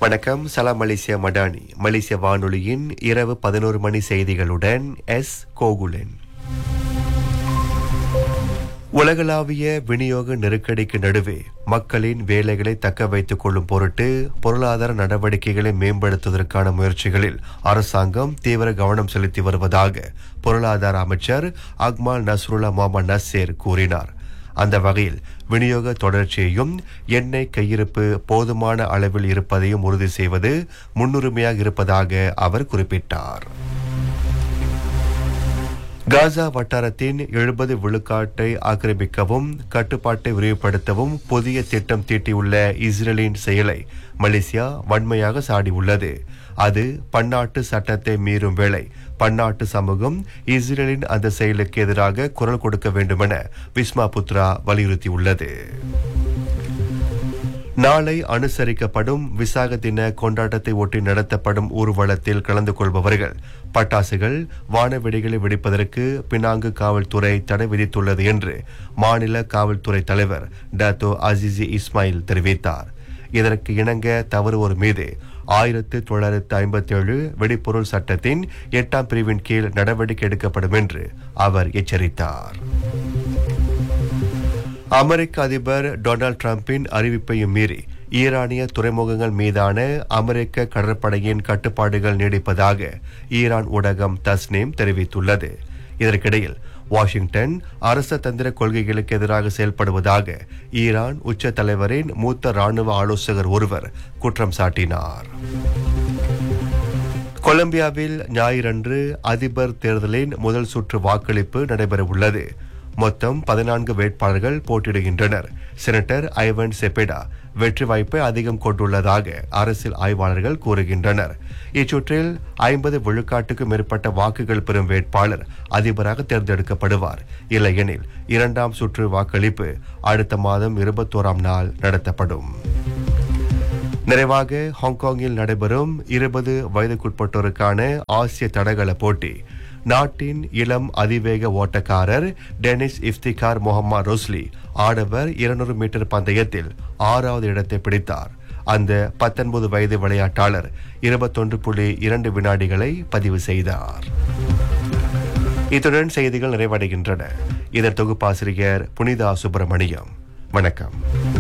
வணக்கம் சலாம் மலேசியா மடானி மலேசிய வானொலியின் இரவு பதினோரு மணி செய்திகளுடன் எஸ் கோகுலன் உலகளாவிய விநியோக நெருக்கடிக்கு நடுவே மக்களின் வேலைகளை தக்க வைத்துக் கொள்ளும் பொருட்டு பொருளாதார நடவடிக்கைகளை மேம்படுத்துவதற்கான முயற்சிகளில் அரசாங்கம் தீவிர கவனம் செலுத்தி வருவதாக பொருளாதார அமைச்சர் அக்மால் நஸ்ருல்லா முகமது நசீர் கூறினார் அந்த வகையில் விநியோக தொடர்ச்சியையும் எண்ணெய் கையிருப்பு போதுமான அளவில் இருப்பதையும் உறுதி செய்வது முன்னுரிமையாக இருப்பதாக அவர் குறிப்பிட்டார் காசா வட்டாரத்தின் எழுபது விழுக்காட்டை ஆக்கிரமிக்கவும் கட்டுப்பாட்டை விரிவுபடுத்தவும் புதிய திட்டம் தீட்டியுள்ள இஸ்ரேலின் செயலை மலேசியா வன்மையாக சாடியுள்ளது அது பன்னாட்டு சட்டத்தை மீறும் வேளை பன்னாட்டு சமூகம் இஸ்ரேலின் அந்த செயலுக்கு எதிராக குரல் கொடுக்க வேண்டுமென விஸ்மா புத்ரா வலியுறுத்தியுள்ளது நாளை அனுசரிக்கப்படும் விசாக தின கொண்டாட்டத்தை ஒட்டி நடத்தப்படும் ஊர்வலத்தில் கலந்து கொள்பவர்கள் பட்டாசுகள் வானவெடிகளை வெடிப்பதற்கு பினாங்கு காவல்துறை தடை விதித்துள்ளது என்று மாநில காவல்துறை தலைவர் டாத்தோ அசிசி இஸ்மாயில் தெரிவித்தார் இதற்கு இணங்க தவறுவோர் மீது ஆயிரத்து தொள்ளாயிரத்து ஐம்பத்தி ஏழு வெடிப்பொருள் சட்டத்தின் எட்டாம் பிரிவின் கீழ் நடவடிக்கை எடுக்கப்படும் என்று அவர் எச்சரித்தார் அமெரிக்க அதிபர் டொனால்ட் டிரம்பின் அறிவிப்பையும் மீறி ஈரானிய துறைமுகங்கள் மீதான அமெரிக்க கடற்படையின் கட்டுப்பாடுகள் நீடிப்பதாக ஈரான் ஊடகம் தஸ்னீம் தெரிவித்துள்ளது இதற்கிடையில் வாஷிங்டன் அரச தந்திர கொள்கைகளுக்கு எதிராக செயல்படுவதாக ஈரான் உச்ச தலைவரின் மூத்த ராணுவ ஆலோசகர் ஒருவர் குற்றம் சாட்டினார் கொலம்பியாவில் ஞாயிறன்று அதிபர் தேர்தலின் முதல் சுற்று வாக்களிப்பு நடைபெறவுள்ளது மொத்தம் பதினான்கு வேட்பாளர்கள் போட்டியிடுகின்றனர் செனட்டர் ஐவன் செபெடா வெற்றி வாய்ப்பை அதிகம் கொண்டுள்ளதாக அரசியல் ஆய்வாளர்கள் கூறுகின்றனர் இச்சுற்றில் ஐம்பது விழுக்காட்டுக்கும் மேற்பட்ட வாக்குகள் பெறும் வேட்பாளர் அதிபராக தேர்ந்தெடுக்கப்படுவார் இல்லையெனில் இரண்டாம் சுற்று வாக்களிப்பு அடுத்த மாதம் இருபத்தோராம் நாள் நடத்தப்படும் நிறைவாக ஹாங்காங்கில் நடைபெறும் இருபது வயதுக்குட்பட்டோருக்கான ஆசிய தடகள போட்டி நாட்டின் இளம் அதிவேக ஓட்டக்காரர் டெனிஸ் இஃப்திகார் முகமது ரோஸ்லி ஆடவர் இருநூறு மீட்டர் பந்தயத்தில் ஆறாவது இடத்தை பிடித்தார் அந்த பத்தொன்பது வயது விளையாட்டாளர் இருபத்தொன்று புள்ளி இரண்டு வினாடிகளை பதிவு செய்தார் இத்துடன் செய்திகள் நிறைவடைகின்றன இதன் தொகுப்பாசிரியர் புனிதா சுப்பிரமணியம் வணக்கம்